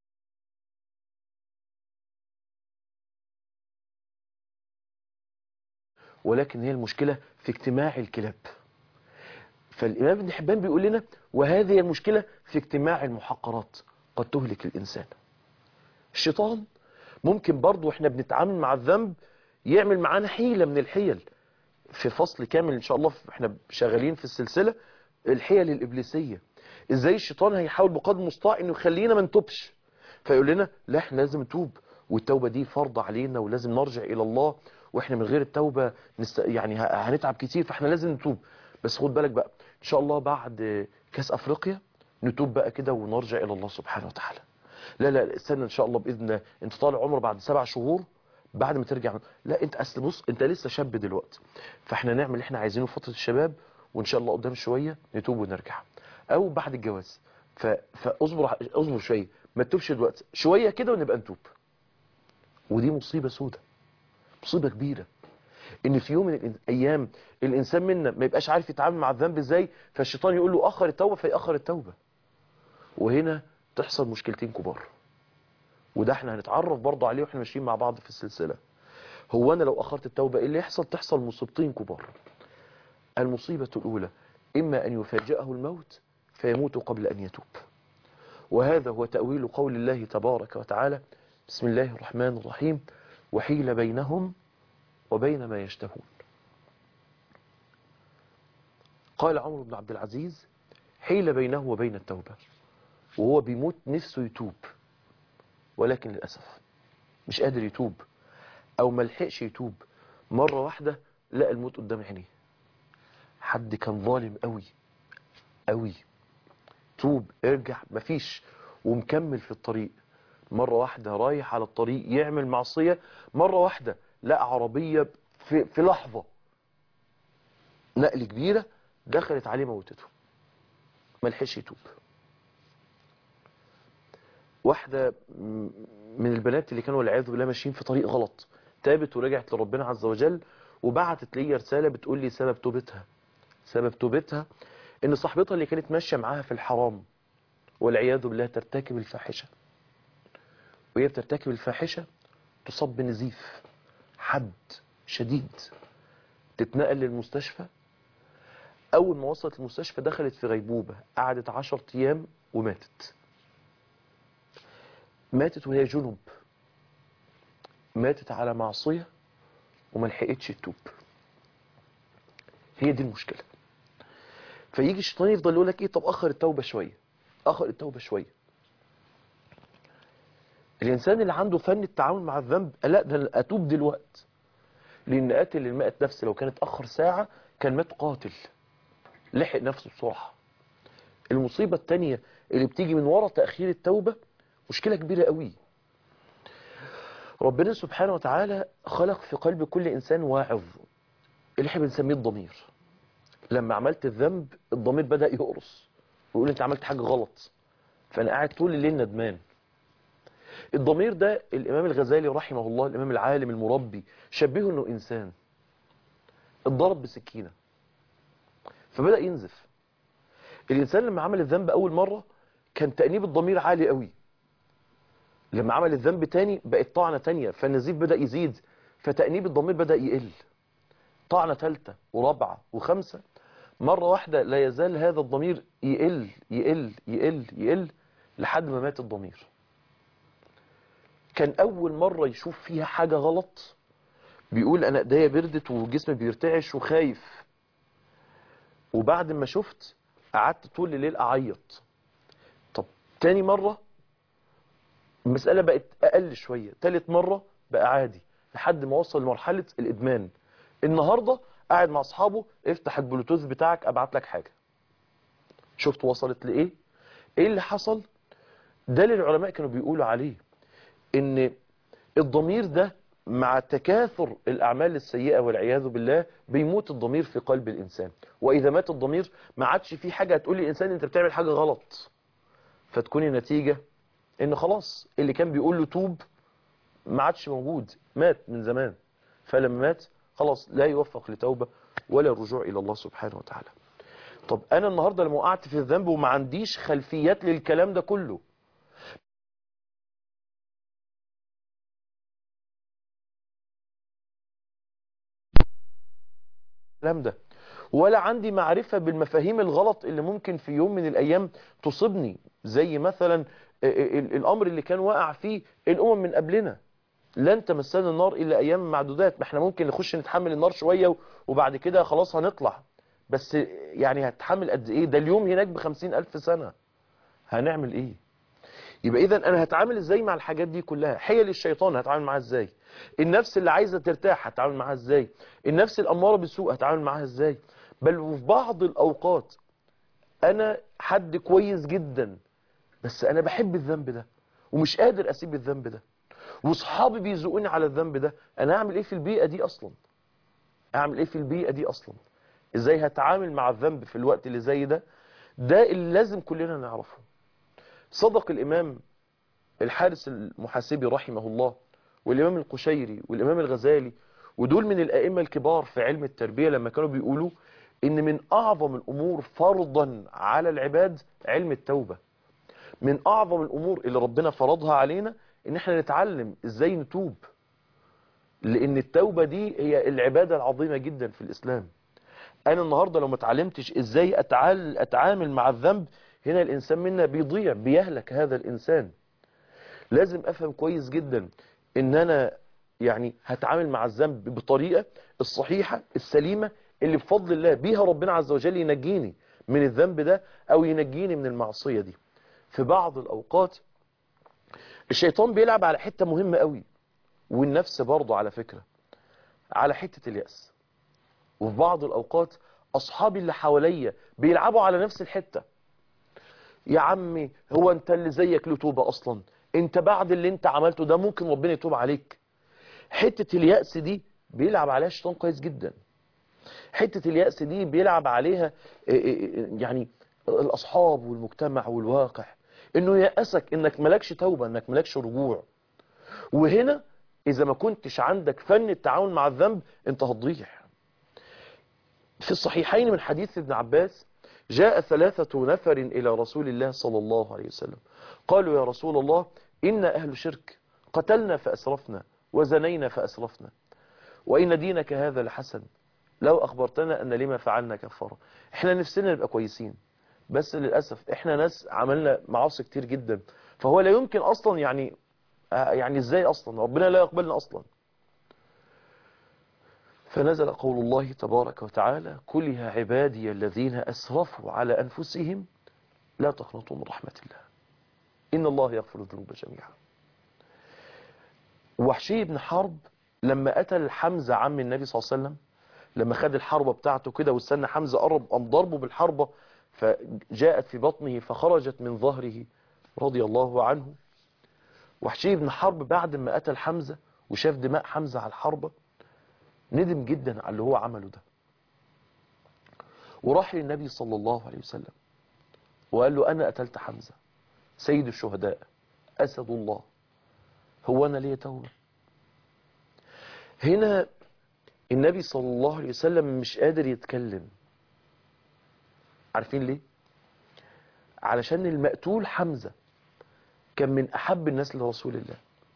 ولكن هي المشكلة في اجتماع الكلاب فالإمام ابن حبان بيقول لنا وهذه المشكلة في اجتماع المحقرات قد تهلك الإنسان الشيطان ممكن برضو احنا بنتعامل مع الذنب يعمل معانا حيلة من الحيل في فصل كامل ان شاء الله احنا شغالين في السلسلة الحيل الإبليسية ازاي الشيطان هيحاول بقدر المستطاع انه يخلينا ما نتوبش فيقول لنا لا احنا لازم نتوب والتوبة دي فرض علينا ولازم نرجع إلى الله واحنا من غير التوبة نست... يعني هنتعب كتير فاحنا لازم نتوب بس خد بالك بقى ان شاء الله بعد كاس افريقيا نتوب بقى كده ونرجع الى الله سبحانه وتعالى لا لا استنى ان شاء الله باذن الله انت طالع عمر بعد سبع شهور بعد ما ترجع لا انت اصل بص انت لسه شاب دلوقتي فاحنا نعمل اللي احنا عايزينه في فتره الشباب وان شاء الله قدام شويه نتوب ونرجع او بعد الجواز ف... فاصبر اصبر شويه ما تتوبش دلوقتي شويه كده ونبقى نتوب ودي مصيبه سودة مصيبه كبيره ان في يوم من الايام الانسان منا ما يبقاش عارف يتعامل مع الذنب ازاي فالشيطان يقول له اخر التوبه فيأخر التوبه وهنا تحصل مشكلتين كبار وده احنا هنتعرف برضه عليه واحنا ماشيين مع بعض في السلسله هو انا لو اخرت التوبه ايه اللي يحصل تحصل مصيبتين كبار المصيبه الاولى اما ان يفاجئه الموت فيموت قبل ان يتوب وهذا هو تأويل قول الله تبارك وتعالى بسم الله الرحمن الرحيم وحيل بينهم وبين ما يشتهون قال عمرو بن عبد العزيز حيل بينه وبين التوبة وهو بيموت نفسه يتوب ولكن للأسف مش قادر يتوب أو ملحقش يتوب مرة واحدة لقى الموت قدام عينيه حد كان ظالم قوي قوي توب ارجع مفيش ومكمل في الطريق مرة واحدة رايح على الطريق يعمل معصية مرة واحدة لقى عربية في, في لحظة نقل كبيرة دخلت عليه موتته ملحقش يتوب واحدة من البنات اللي كانوا والعياذ بالله ماشيين في طريق غلط تابت ورجعت لربنا عز وجل وبعتت لي رسالة بتقول لي سبب توبتها سبب توبتها ان صاحبتها اللي كانت ماشية معاها في الحرام والعياذ بالله ترتكب الفاحشة وهي بترتكب الفاحشة تصاب بنزيف حد شديد تتنقل للمستشفى اول ما وصلت المستشفى دخلت في غيبوبة قعدت عشر ايام وماتت ماتت وهي جنب ماتت على معصية وما لحقتش تتوب هي دي المشكلة فيجي الشيطان يفضل يقول لك ايه طب اخر التوبة شوية اخر التوبة شوية الانسان اللي عنده فن التعامل مع الذنب لا ده أنا اتوب دلوقت لان قاتل المائة نفس لو كانت اخر ساعة كان مات قاتل لحق نفسه بسرعة المصيبة التانية اللي بتيجي من وراء تأخير التوبة مشكلة كبيرة قوي ربنا سبحانه وتعالى خلق في قلب كل إنسان واعظ اللي احنا بنسميه الضمير لما عملت الذنب الضمير بدأ يقرص ويقول انت عملت حاجة غلط فأنا قاعد طول الليل ندمان الضمير ده الإمام الغزالي رحمه الله الإمام العالم المربي شبهه انه إنسان اتضرب بسكينة فبدأ ينزف الإنسان لما عمل الذنب أول مرة كان تأنيب الضمير عالي قوي لما عمل الذنب تاني بقت طعنة تانية فالنزيف بدأ يزيد فتأنيب الضمير بدأ يقل طعنة ثالثة ورابعة وخمسة مرة واحدة لا يزال هذا الضمير يقل يقل يقل يقل لحد ما مات الضمير كان أول مرة يشوف فيها حاجة غلط بيقول أنا ايديا بردت وجسمي بيرتعش وخايف وبعد ما شفت قعدت طول الليل أعيط طب تاني مرة المسألة بقت أقل شوية تالت مرة بقى عادي لحد ما وصل لمرحلة الإدمان النهاردة قاعد مع أصحابه افتح البلوتوث بتاعك أبعت لك حاجة شفت وصلت لإيه إيه اللي حصل ده اللي العلماء كانوا بيقولوا عليه إن الضمير ده مع تكاثر الأعمال السيئة والعياذ بالله بيموت الضمير في قلب الإنسان وإذا مات الضمير ما عادش في حاجة هتقول للإنسان أنت بتعمل حاجة غلط فتكون النتيجة ان خلاص اللي كان بيقول له توب ما عادش موجود مات من زمان فلما مات خلاص لا يوفق لتوبة ولا رجوع الى الله سبحانه وتعالى طب انا النهاردة لما وقعت في الذنب وما عنديش خلفيات للكلام ده كله الكلام ده ولا عندي معرفة بالمفاهيم الغلط اللي ممكن في يوم من الايام تصيبني زي مثلا الامر اللي كان واقع فيه الامم من قبلنا لن تمسنا النار الا ايام معدودات ما احنا ممكن نخش نتحمل النار شوية وبعد كده خلاص هنطلع بس يعني هتحمل قد ايه ده اليوم هناك بخمسين الف سنة هنعمل ايه يبقى اذا انا هتعامل ازاي مع الحاجات دي كلها حيل الشيطان هتعامل معاها ازاي النفس اللي عايزة ترتاح هتعامل معاها ازاي النفس الامارة بالسوء هتعامل معاها ازاي بل وفي بعض الاوقات انا حد كويس جدا بس انا بحب الذنب ده ومش قادر اسيب الذنب ده واصحابي بيزقوني على الذنب ده انا اعمل ايه في البيئة دي اصلا اعمل ايه في البيئة دي اصلا ازاي هتعامل مع الذنب في الوقت اللي زي ده ده اللي لازم كلنا نعرفه صدق الامام الحارس المحاسبي رحمه الله والامام القشيري والامام الغزالي ودول من الائمة الكبار في علم التربية لما كانوا بيقولوا ان من اعظم الامور فرضا على العباد علم التوبة من اعظم الامور اللي ربنا فرضها علينا ان احنا نتعلم ازاي نتوب لان التوبة دي هي العبادة العظيمة جدا في الاسلام انا النهاردة لو ما اتعلمتش ازاي أتعال اتعامل مع الذنب هنا الانسان منا بيضيع بيهلك هذا الانسان لازم افهم كويس جدا ان انا يعني هتعامل مع الذنب بطريقة الصحيحة السليمة اللي بفضل الله بيها ربنا عز وجل ينجيني من الذنب ده او ينجيني من المعصية دي في بعض الاوقات الشيطان بيلعب على حتة مهمة قوي والنفس برضه على فكرة على حتة اليأس وفي بعض الاوقات اصحابي اللي حواليا بيلعبوا على نفس الحتة يا عمي هو انت اللي زيك له توبة اصلا انت بعد اللي انت عملته ده ممكن ربنا يتوب عليك حتة اليأس دي بيلعب عليها الشيطان كويس جدا حتة اليأس دي بيلعب عليها يعني الاصحاب والمجتمع والواقع انه يأسك انك ملكش توبة انك ملكش رجوع وهنا اذا ما كنتش عندك فن التعاون مع الذنب انت هتضيع في الصحيحين من حديث ابن عباس جاء ثلاثة نفر إلى رسول الله صلى الله عليه وسلم قالوا يا رسول الله إن أهل شرك قتلنا فأسرفنا وزنينا فأسرفنا وإن دينك هذا لحسن لو أخبرتنا أن لما فعلنا كفارة احنا نفسنا نبقى كويسين بس للأسف احنا ناس عملنا معاصي كتير جدا فهو لا يمكن أصلا يعني يعني ازاي أصلا ربنا لا يقبلنا أصلا فنزل قول الله تبارك وتعالى قل يا عبادي الذين أسرفوا على أنفسهم لا تقنطوا من رحمة الله إن الله يغفر الذنوب جميعا وحشي بن حرب لما قتل حمزة عم النبي صلى الله عليه وسلم لما خد الحربة بتاعته كده واستنى حمزة قرب قام ضربه بالحربة فجاءت في بطنه فخرجت من ظهره رضي الله عنه وحشي بن حرب بعد ما قتل حمزة وشاف دماء حمزة على الحربة ندم جدا على اللي هو عمله ده وراح للنبي صلى الله عليه وسلم وقال له أنا قتلت حمزة سيد الشهداء أسد الله هو أنا ليه توبة هنا النبي صلى الله عليه وسلم مش قادر يتكلم عارفين ليه علشان المقتول حمزة كان من أحب الناس لرسول الله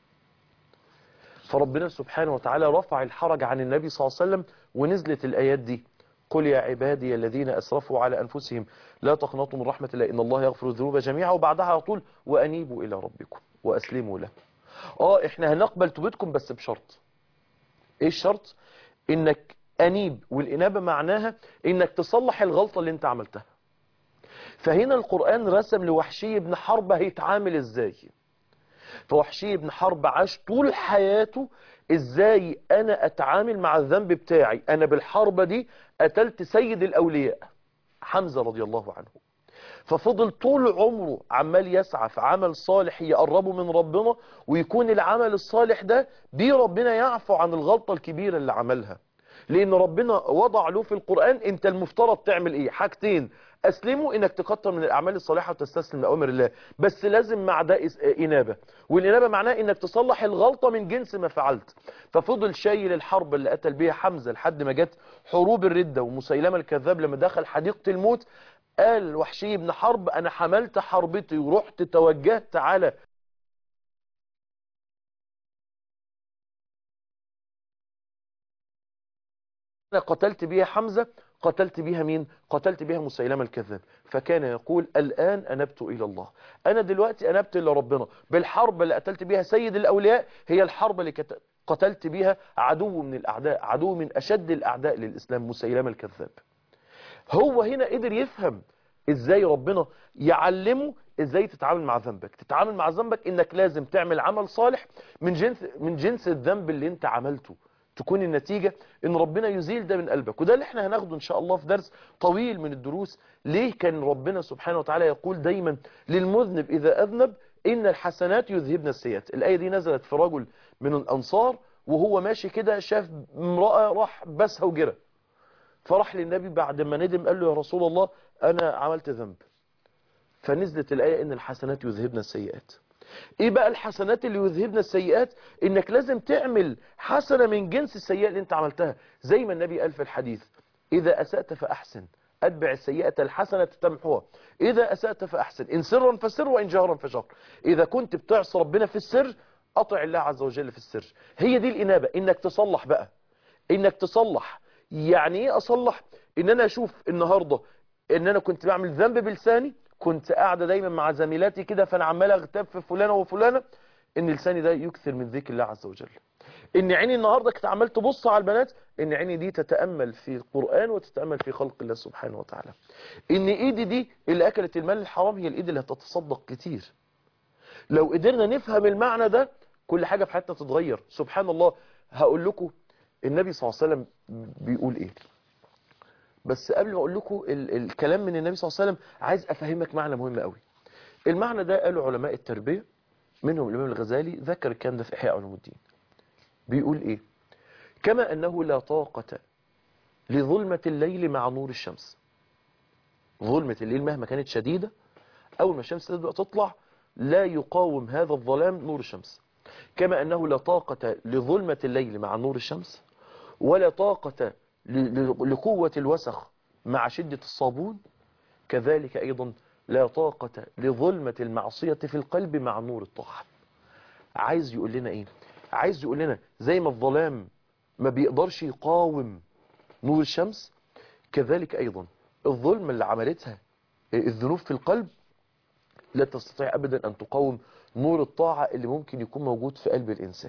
فربنا سبحانه وتعالى رفع الحرج عن النبي صلى الله عليه وسلم ونزلت الآيات دي قل يا عبادي الذين أسرفوا على أنفسهم لا تقنطوا من رحمة الله إن الله يغفر الذنوب جميعا وبعدها على طول وأنيبوا إلى ربكم وأسلموا له آه إحنا هنقبل توبتكم بس بشرط إيه الشرط إنك أنيب والإنابة معناها إنك تصلح الغلطة اللي أنت عملتها فهنا القرآن رسم لوحشي بن حرب هيتعامل إزاي فوحشي بن حرب عاش طول حياته ازاي انا اتعامل مع الذنب بتاعي انا بالحربة دي قتلت سيد الاولياء حمزة رضي الله عنه ففضل طول عمره عمال يسعى في عمل صالح يقربه من ربنا ويكون العمل الصالح ده بيه ربنا يعفو عن الغلطة الكبيرة اللي عملها لان ربنا وضع له في القرآن انت المفترض تعمل ايه حاجتين اسلموا انك تكتر من الاعمال الصالحة وتستسلم لأوامر الله بس لازم مع ده انابة والانابة معناه انك تصلح الغلطة من جنس ما فعلت ففضل شايل الحرب اللي قتل بيها حمزة لحد ما جت حروب الردة ومسيلمة الكذاب لما دخل حديقة الموت قال وحشي بن حرب انا حملت حربتي ورحت توجهت على أنا قتلت بيها حمزة قتلت بيها مين قتلت بيها مسيلمة الكذاب فكان يقول الآن أنبت إلى الله أنا دلوقتي أنبت إلى ربنا بالحرب اللي قتلت بيها سيد الأولياء هي الحرب اللي قتلت بيها عدو من الأعداء عدو من أشد الأعداء للإسلام مسيلمة الكذاب هو هنا قدر يفهم ازاي ربنا يعلمه ازاي تتعامل مع ذنبك تتعامل مع ذنبك انك لازم تعمل عمل صالح من جنس من جنس الذنب اللي انت عملته تكون النتيجة ان ربنا يزيل ده من قلبك وده اللي احنا هناخده ان شاء الله في درس طويل من الدروس ليه كان ربنا سبحانه وتعالى يقول دايما للمذنب اذا اذنب ان الحسنات يذهبن السيئات الايه دي نزلت في رجل من الانصار وهو ماشي كده شاف امرأة راح بسها وجرى فراح للنبي بعد ما ندم قال له يا رسول الله انا عملت ذنب فنزلت الايه ان الحسنات يذهبن السيئات ايه بقى الحسنات اللي يذهبن السيئات انك لازم تعمل حسنة من جنس السيئة اللي انت عملتها زي ما النبي قال في الحديث اذا اسأت فاحسن اتبع السيئة الحسنة تمحوها اذا اسأت فاحسن ان سرا فسر وان جهرا فجهر اذا كنت بتعصي ربنا في السر اطع الله عز وجل في السر هي دي الانابة انك تصلح بقى انك تصلح يعني ايه اصلح ان انا اشوف النهاردة ان انا كنت بعمل ذنب بلساني كنت قاعدة دايما مع زميلاتي كده فانا عمال اغتاب في فلانة وفلانة ان لساني ده يكثر من ذكر الله عز وجل ان عيني النهاردة كنت عمال تبص على البنات ان عيني دي تتأمل في القرآن وتتأمل في خلق الله سبحانه وتعالى ان ايدي دي اللي اكلت المال الحرام هي الايد اللي هتتصدق كتير لو قدرنا نفهم المعنى ده كل حاجة في حياتنا تتغير سبحان الله هقول لكم النبي صلى الله عليه وسلم بيقول ايه بس قبل ما اقول لكم ال الكلام من النبي صلى الله عليه وسلم عايز افهمك معنى مهم قوي المعنى ده قاله علماء التربية منهم الامام الغزالي ذكر الكلام ده في احياء علوم الدين بيقول ايه كما انه لا طاقة لظلمة الليل مع نور الشمس ظلمة الليل مهما كانت شديدة اول ما الشمس تبدأ تطلع لا يقاوم هذا الظلام نور الشمس كما انه لا طاقة لظلمة الليل مع نور الشمس ولا طاقة ل- ل- لقوة الوسخ مع شدة الصابون كذلك أيضا لا طاقة لظلمة المعصية في القلب مع نور الطاعة عايز يقول لنا ايه عايز يقول لنا زي ما الظلام ما بيقدرش يقاوم نور الشمس كذلك ايضا الظلم اللي عملتها الذنوب في القلب لا تستطيع ابدا ان تقاوم نور الطاعة اللي ممكن يكون موجود في قلب الانسان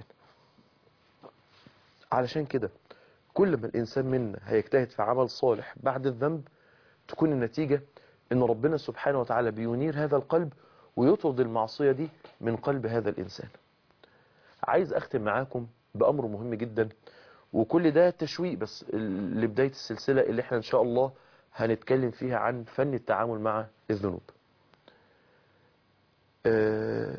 علشان كده كل ما الانسان منا هيجتهد في عمل صالح بعد الذنب تكون النتيجة ان ربنا سبحانه وتعالى بينير هذا القلب ويطرد المعصية دي من قلب هذا الانسان عايز اختم معاكم بامر مهم جدا وكل ده تشويق بس ال- لبداية السلسلة اللي احنا ان شاء الله هنتكلم فيها عن فن التعامل مع الذنوب آه،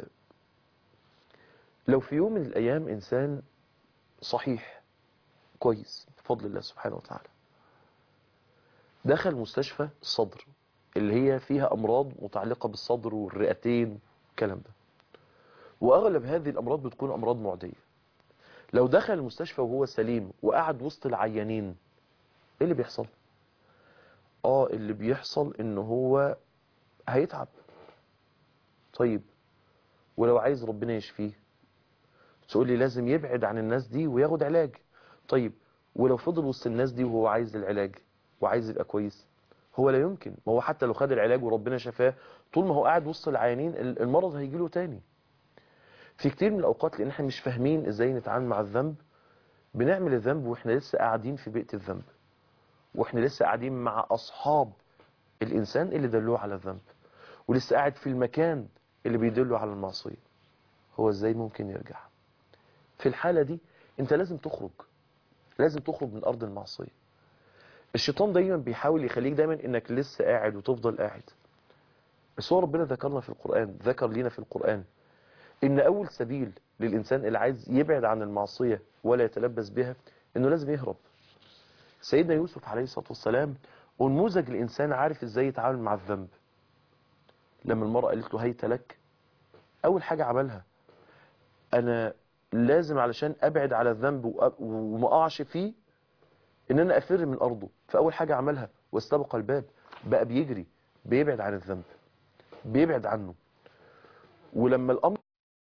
لو في يوم من الايام انسان صحيح كويس بفضل الله سبحانه وتعالى دخل مستشفى الصدر اللي هي فيها امراض متعلقة بالصدر والرئتين الكلام ده واغلب هذه الامراض بتكون امراض معدية لو دخل المستشفى وهو سليم وقعد وسط العيانين ايه اللي بيحصل اه اللي بيحصل ان هو هيتعب طيب ولو عايز ربنا يشفيه تقول لي لازم يبعد عن الناس دي وياخد علاج طيب ولو فضل وسط الناس دي وهو عايز العلاج وعايز يبقى كويس هو لا يمكن ما هو حتى لو خد العلاج وربنا شفاه طول ما هو قاعد وسط العيانين ال- المرض هيجي له تاني في كتير من الاوقات لان احنا مش فاهمين ازاي نتعامل مع الذنب بنعمل الذنب واحنا لسه قاعدين في بيئة الذنب واحنا لسه قاعدين مع اصحاب الانسان اللي دلوه على الذنب ولسه قاعد في المكان اللي بيدله على المعصية هو ازاي ممكن يرجع في الحالة دي انت لازم تخرج لازم تخرج من ارض المعصية الشيطان دايما بيحاول يخليك دايما انك لسه قاعد وتفضل قاعد بس هو ربنا ذكرنا في القرآن ذكر لنا في القرآن ان اول سبيل للانسان اللي عايز يبعد عن المعصية ولا يتلبس بها انه لازم يهرب سيدنا يوسف عليه الصلاة والسلام ونموذج الانسان عارف ازاي يتعامل مع الذنب لما المرأة قالت له هيت لك اول حاجة عملها انا لازم علشان ابعد على الذنب وأ- وما اقعش فيه ان انا افر من ارضه فاول حاجة عملها واستبق الباب بقى بيجري بيبعد عن الذنب بيبعد عنه ولما الامر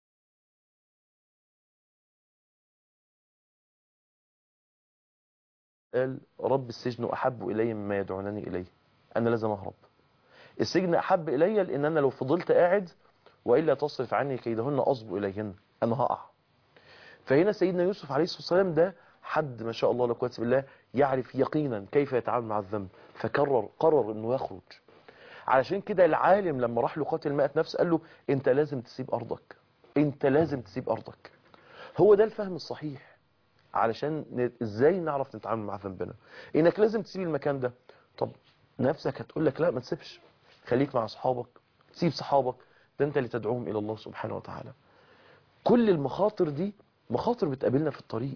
قال رب السجن احب الي مما يدعونني اليه انا لازم اهرب السجن احب الي لان انا لو فضلت قاعد والا تصرف عني كيدهن اصب اليهن انا هقع فهنا سيدنا يوسف عليه الصلاه والسلام ده حد ما شاء الله لا قوه الا بالله يعرف يقينا كيف يتعامل مع الذنب فكرر قرر انه يخرج علشان كده العالم لما راح له قاتل 100 نفس قال له انت لازم تسيب ارضك انت لازم تسيب ارضك هو ده الفهم الصحيح علشان ن- ازاي نعرف نتعامل مع ذنبنا انك لازم تسيب المكان ده طب نفسك هتقول لك لا ما تسيبش خليك مع اصحابك سيب صحابك ده انت اللي تدعوهم الى الله سبحانه وتعالى كل المخاطر دي مخاطر بتقابلنا في الطريق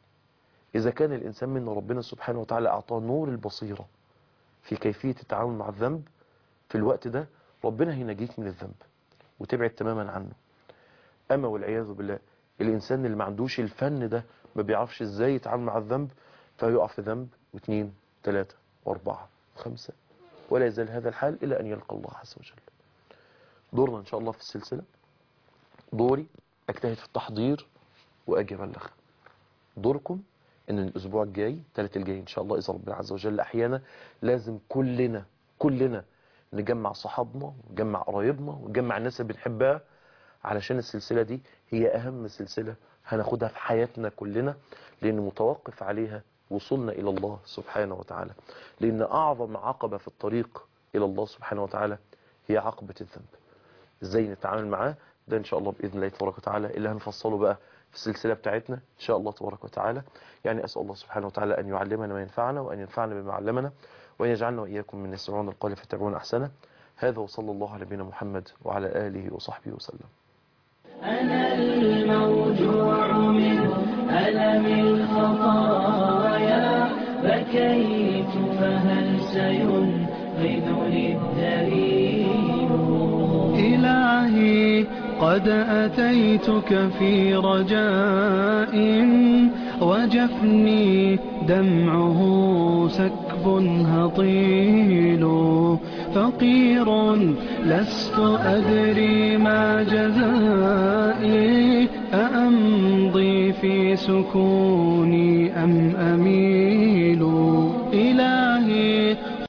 اذا كان الانسان من ربنا سبحانه وتعالى اعطاه نور البصيرة في كيفية التعامل مع الذنب في الوقت ده ربنا هينجيك من الذنب وتبعد تماما عنه اما والعياذ بالله الانسان اللي ما عندوش الفن ده ما بيعرفش ازاي يتعامل مع الذنب فيقع في ذنب واثنين ثلاثة واربعة وخمسة ولا يزال هذا الحال الى ان يلقى الله عز وجل دورنا ان شاء الله في السلسلة دوري اجتهد في التحضير واجي ابلغ دوركم ان الاسبوع الجاي الثلاث الجاي ان شاء الله اذا ربنا عز وجل احيانا لازم كلنا كلنا نجمع صحابنا ونجمع قرايبنا ونجمع الناس اللي بنحبها علشان السلسلة دي هي اهم سلسلة هناخدها في حياتنا كلنا لان متوقف عليها وصولنا الى الله سبحانه وتعالى لان اعظم عقبة في الطريق الى الله سبحانه وتعالى هي عقبة الذنب ازاي نتعامل معاه ده ان شاء الله باذن الله تبارك وتعالى اللي هنفصله بقى في السلسله بتاعتنا ان شاء الله تبارك وتعالى يعني اسال الله سبحانه وتعالى ان يعلمنا ما ينفعنا وان ينفعنا بما علمنا وان يجعلنا واياكم من يسمعون القول فيتبعون احسنه هذا وصلى الله على نبينا محمد وعلى اله وصحبه وسلم أنا الموجوع من ألم الخطايا بكيت فهل سينقذني الدليل إلهي قد أتيتك في رجاء وجفني دمعه سكب هطيل فقير لست أدري ما جزائي أأمضي في سكوني أم أميل إلى